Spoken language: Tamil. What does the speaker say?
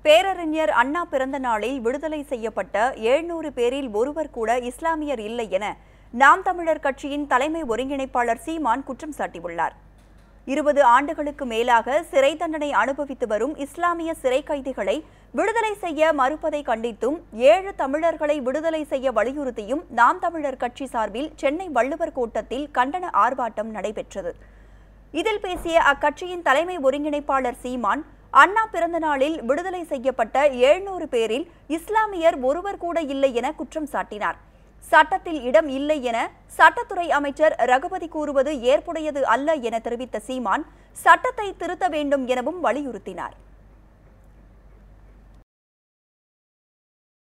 பேரறிஞர் அண்ணா பிறந்த நாளில் விடுதலை செய்யப்பட்ட எழுநூறு பேரில் ஒருவர் கூட இஸ்லாமியர் இல்லை என நாம் தமிழர் கட்சியின் தலைமை ஒருங்கிணைப்பாளர் சீமான் குற்றம் சாட்டியுள்ளார் இருபது ஆண்டுகளுக்கு மேலாக சிறை தண்டனை அனுபவித்து வரும் இஸ்லாமிய சிறை கைதிகளை விடுதலை செய்ய மறுப்பதை கண்டித்தும் ஏழு தமிழர்களை விடுதலை செய்ய வலியுறுத்தியும் நாம் தமிழர் கட்சி சார்பில் சென்னை வள்ளுவர் கோட்டத்தில் கண்டன ஆர்ப்பாட்டம் நடைபெற்றது இதில் பேசிய அக்கட்சியின் தலைமை ஒருங்கிணைப்பாளர் சீமான் அண்ணா பிறந்த நாளில் விடுதலை செய்யப்பட்ட எழுநூறு பேரில் இஸ்லாமியர் ஒருவர் கூட இல்லை என குற்றம் சாட்டினார் சட்டத்தில் இடம் இல்லை என சட்டத்துறை அமைச்சர் ரகுபதி கூறுவது ஏற்புடையது அல்ல என தெரிவித்த சீமான் சட்டத்தை திருத்த வேண்டும் எனவும் வலியுறுத்தினார்